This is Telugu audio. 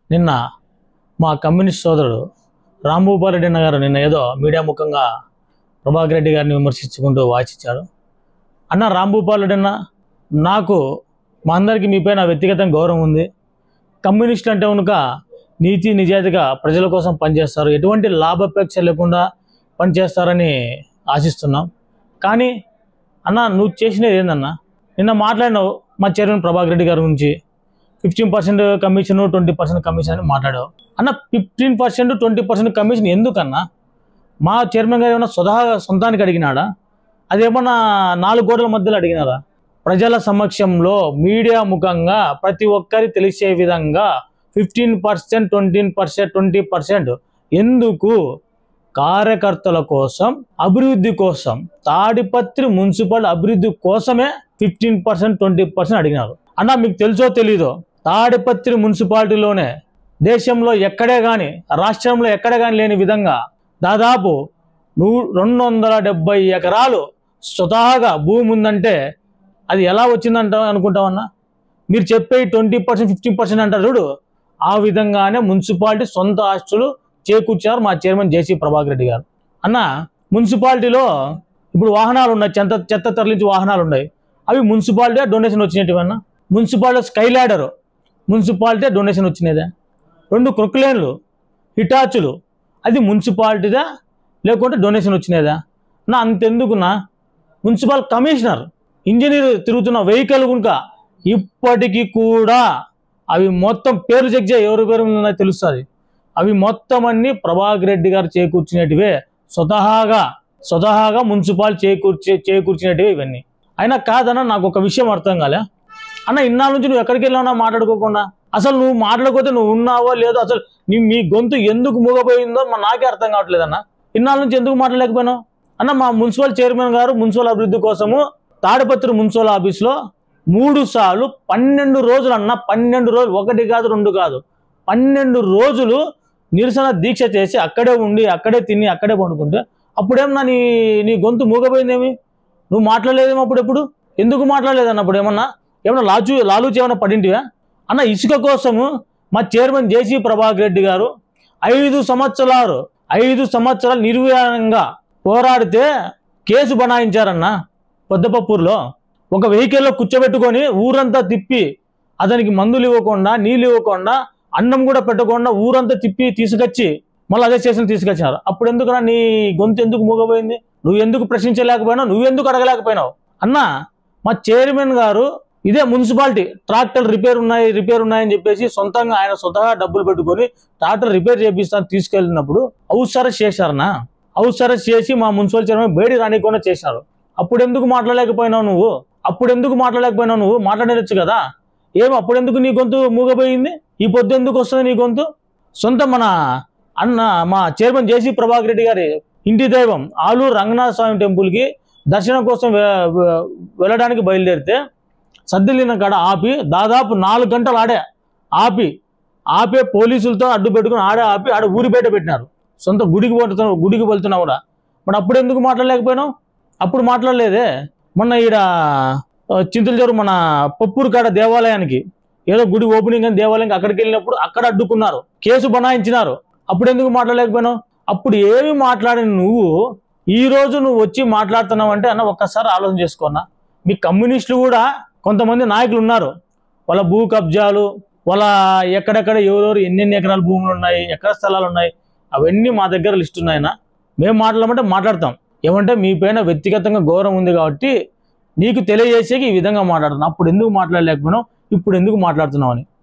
నిన్న మా కమ్యూనిస్ట్ సోదరుడు రాంభూపాల్ రెడ్డి అన్న గారు నిన్న ఏదో మీడియా ముఖంగా ప్రభాకర్ రెడ్డి గారిని విమర్శించుకుంటూ వాచిచ్చాడు అన్న రాంభూపాల్ రెడ్డి అన్న నాకు మా అందరికీ మీపైన వ్యక్తిగతంగా గౌరవం ఉంది కమ్యూనిస్టులు అంటే కనుక నీతి నిజాయితీగా ప్రజల కోసం పనిచేస్తారు ఎటువంటి లాభాపేక్ష లేకుండా పనిచేస్తారని ఆశిస్తున్నాం కానీ అన్న నువ్వు చేసినది ఏందన్నా నిన్న మాట్లాడినావు మా చైర్మన్ ప్రభాకర్ రెడ్డి గారి గురించి fifteen percent commission twenty percent commission అని మాట్లాడావు అన్న fifteen percent twenty percent commission ఎందుకన్నా మా చైర్మన్ గారు ఏమన్నా స్వతహా సొంతానికి అడిగినాడా అదేమన్నా నాలుగు గోడల మధ్యలో అడిగినారా ప్రజల సమక్షంలో మీడియా ముఖంగా ప్రతి ఒక్కరి తెలిసే విధంగా fifteen percent twenty percent twenty percent ఎందుకు కార్యకర్తల కోసం అభివృద్ధి కోసం తాడిపత్రి మున్సిపల్ అభివృద్ధి కోసమే ఫిఫ్టీన్ పర్సెంట్ ట్వంటీ పర్సెంట్ అడిగినారు అన్న మీకు తెలుసో తెలీదో తాడిపత్రి మున్సిపాలిటీలోనే దేశంలో ఎక్కడే కానీ రాష్ట్రంలో ఎక్కడే కానీ లేని విధంగా దాదాపు నూ రెండు వందల డెబ్బై ఎకరాలు స్వతహాగా భూమి ఉందంటే అది ఎలా వచ్చిందంట అనుకుంటామన్నా మీరు చెప్పే ట్వంటీ పర్సెంట్ ఫిఫ్టీన్ పర్సెంట్ అంటారు చూడు ఆ విధంగానే మున్సిపాలిటీ సొంత ఆస్తులు చేకూర్చారు మా చైర్మన్ జేసీ ప్రభాకర్ రెడ్డి గారు అన్న మున్సిపాలిటీలో ఇప్పుడు వాహనాలు ఉన్నాయి చెత్త చెత్త తరలించి వాహనాలు ఉన్నాయి అవి మున్సిపాలిటీ డొనేషన్ వచ్చినట్టువన్నా municipality sky ladder municipality donation వచ్చినదే రెండు క్రొక్లేన్లు హిటాచులు అది మున్సిపాలిటీదా లేకుంటే డొనేషన్ వచ్చినదా నా అంతెందుకున్నా మున్సిపల్ కమిషనర్ ఇంజనీర్ తిరుగుతున్న వెహికల్ కనుక ఇప్పటికీ కూడా అవి మొత్తం పేరు చెక్ చేయ ఎవరి పేరు మీద ఉన్నాయో తెలుస్తుంది అవి మొత్తం అన్ని ప్రభాకర్ రెడ్డి గారు చేకూర్చినటివే స్వతహాగా స్వతహాగా మున్సిపాల్ చేకూర్చి చేకూర్చినటివే ఇవన్నీ అయినా కాదన్న నాకు ఒక విషయం అర్థం కాలే అన్న ఇన్నాళ్ళ నుంచి నువ్వు ఎక్కడికి వెళ్ళావునా మాట్లాడుకోకుండా అసలు నువ్వు మాట్లాడకపోతే నువ్వు ఉన్నావో లేదో అసలు నీ మీ గొంతు ఎందుకు మూగపోయిందో మా నాకే అర్థం కావట్లేదన్న ఇన్నాళ్ళ నుంచి ఎందుకు మాట్లాడలేకపోయినావు అన్న మా మున్సిపల్ చైర్మన్ గారు మున్సిపల్ అభివృద్ధి కోసము తాడిపత్రి మున్సిపల్ ఆఫీస్లో మూడు సార్లు పన్నెండు రోజులు అన్న పన్నెండు రోజులు ఒకటి కాదు రెండు కాదు పన్నెండు రోజులు నిరసన దీక్ష చేసి అక్కడే ఉండి అక్కడే తిని అక్కడే పండుకుంటే అప్పుడేమన్నా నీ నీ గొంతు మూగపోయిందేమి నువ్వు మాట్లాడలేదేమో అప్పుడు ఎప్పుడు ఎందుకు మాట్లాడలేదన్న అప్పుడు ఏమన్నా ఏమన్నా లాచు లాలూచి ఏమన్నా పడింటివా అన్న ఇసుక కోసము మా చైర్మన్ జేసీ ప్రభాకర్ రెడ్డి గారు ఐదు సంవత్సరాలు ఐదు సంవత్సరాలు నిర్వీర్యంగా పోరాడితే కేసు బనాయించారన్న పొద్దపప్పూరులో ఒక వెహికల్లో కూర్చోబెట్టుకొని ఊరంతా తిప్పి అతనికి మందులు ఇవ్వకుండా నీళ్ళు ఇవ్వకుండా అన్నం కూడా పెట్టకుండా ఊరంతా తిప్పి తీసుకొచ్చి మళ్ళీ అదే స్టేషన్ తీసుకొచ్చినారు అప్పుడు ఎందుకురా నీ గొంతు ఎందుకు మూగపోయింది నువ్వు ఎందుకు ప్రశ్నించలేకపోయినావు నువ్వెందుకు అడగలేకపోయినావు అన్న మా చైర్మన్ గారు ఇదే మున్సిపాలిటీ ట్రాక్టర్ రిపేర్ ఉన్నాయి రిపేర్ ఉన్నాయని చెప్పేసి సొంతంగా ఆయన స్వతహా డబ్బులు పెట్టుకొని ట్రాక్టర్ రిపేర్ చేపిస్తాను తీసుకెళ్ళినప్పుడు హౌస్ అరెస్ట్ చేశారనా హౌస్ అరెస్ట్ చేసి మా మున్సిపల్ చైర్మన్ బయటికి రానికుండా చేశారు అప్పుడు ఎందుకు మాట్లాడలేకపోయినావు నువ్వు అప్పుడు ఎందుకు మాట్లాడలేకపోయినావు నువ్వు మాట్లాడవచ్చు కదా ఏం అప్పుడు ఎందుకు నీ గొంతు మూగపోయింది ఈ పొద్దు ఎందుకు వస్తుంది నీ గొంతు సొంత మన అన్న మా చైర్మన్ జేసీ ప్రభాకర్ రెడ్డి గారి ఇంటి దైవం ఆలూరు రంగనాథ స్వామి టెంపుల్కి దర్శనం కోసం వె- వె- వెళ్ళడానికి బయలుదేరితే సర్దిలిన కాడ ఆపి దాదాపు నాలుగు గంటలు ఆడే ఆపి ఆపే పోలీసులతో అడ్డు పెట్టుకుని ఆడే ఆపి ఆడ ఊరి బయట పెట్టినారు సొంత గుడికి పోతున్నా గుడికి వెళ్తున్నా కూడా మరి అప్పుడు ఎందుకు మాట్లాడలేకపోయినావు అప్పుడు మాట్లాడలేదే మొన్న ఈడ ఆ, చింతలజోరు మన పప్పూరు కాడ దేవాలయానికి ఏదో గుడి ఓపెనింగ్ అని దేవాలయానికి అక్కడికి వెళ్ళినప్పుడు అక్కడ అడ్డుకున్నారు కేసు బనాయించినారు అప్పుడు ఎందుకు మాట్లాడలేకపోయినావు అప్పుడు ఏమి మాట్లాడిన నువ్వు ఈ రోజు నువ్వు వచ్చి మాట్లాడుతున్నావు అంటే అన్న ఒక్కసారి ఆలోచన చేసుకోన్నా మీ కమ్యూనిస్టులు కూడా కొంతమంది నాయకులు ఉన్నారు వాళ్ళ భూ కబ్జాలు వాళ్ళ ఎక్కడెక్కడ ఎవరెవరు ఎన్నెన్ని ఎకరాల భూములు ఉన్నాయి ఎక్కడ స్థలాలు ఉన్నాయి అవన్నీ మా దగ్గర లిస్ట్ ఉన్నాయన్నా మేము మాట్లాడమంటే మాట్లాడతాం ఏమంటే మీ పైన వ్యక్తిగతంగా గౌరవం ఉంది కాబట్టి నీకు తెలియజేసేకి ఈ విధంగా మాట్లాడుతున్నావు అప్పుడు ఎందుకు మాట్లాడలేకపోయినావు ఇప్పుడు ఎందుకు మాట్లాడుతున్నావు అని